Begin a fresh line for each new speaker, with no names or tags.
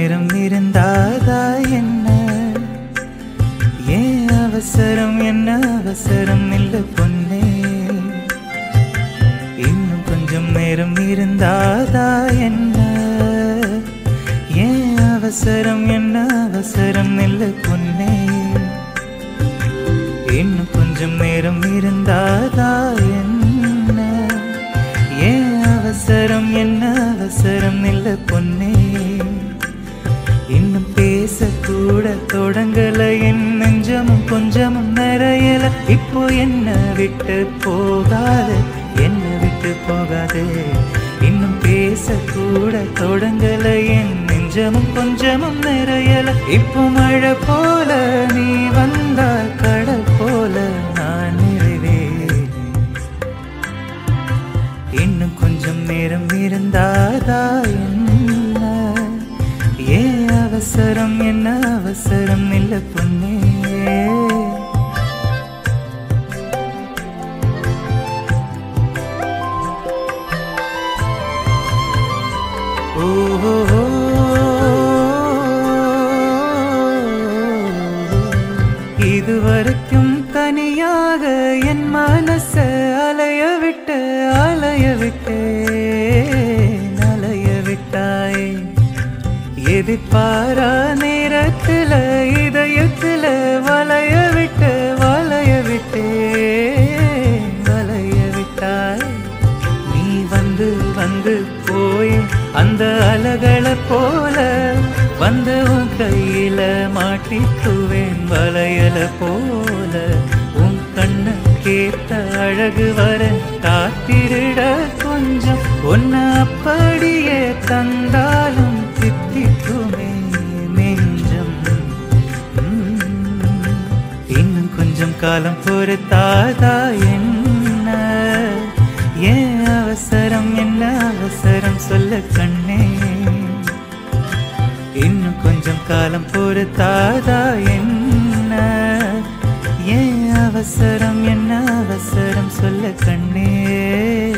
நேரம் இருந்தாதா என்ன ஏன் அவசரம் என்ன அவசரம் இல்ல பொன்னே இன்னும் கொஞ்சம் நேரம் இருந்தாதா என்ன ஏன் அவசரம் என்ன அவசரம் இல்ல பொன்னே இன்னும் கொஞ்சம் நேரம் இருந்தாதா என்ன ஏன் அவசரம் என்ன அவசரம் இல்ல பொன்னே இன்னும் பேசக்கூட தொடங்கல என் நெஞ்சமும் கொஞ்சமும் நிறையல இப்போ என்ன விட்டு போகாத என்ன விட்டு போகாதே இன்னும் பேசக்கூட தொடங்கல என் நெஞ்சமும் கொஞ்சமும் நிறையல இப்போ மழை போல நீ வந்தா கடல் போல நான் நிறைவேறேன் இன்னும் கொஞ்சம் நேரம் இருந்தாதா என்ன ஏன் அவசரம் என்ன அவசரம் இல்ல பொன்னே ஓஹோ இதுவரைக்கும் தனியாக என் மனச அலைய விட்டு அலைய விட்டு அலைய விட்டாய் எதிர்பாரா நேரத்துல இதயத்துல வளைய விட்டு வளைய விட்டே வளைய விட்டாய் நீ வந்து வந்து போய் அந்த அலகளை போல வந்து உன் கையில மாட்டிக்குவேன் வளையல போல உன் கண்ணு கேட்ட அழகு வர காத்திருட கொஞ்சம் ஒன்ன அப்படியே தந்தாலும் தித்திக்குமே நெஞ்சம் உம். இன்னும் கொஞ்சம் காலம் பொறுத்தாதா என்ன ஏன் அவசரம் என்ன அவசரம் சொல்ல கண்ணே இன்னும் கொஞ்சம் காலம் பொறுத்தாதா என்ன ஏன் அவசரம் என்ன அவசரம் சொல்ல கண்ணே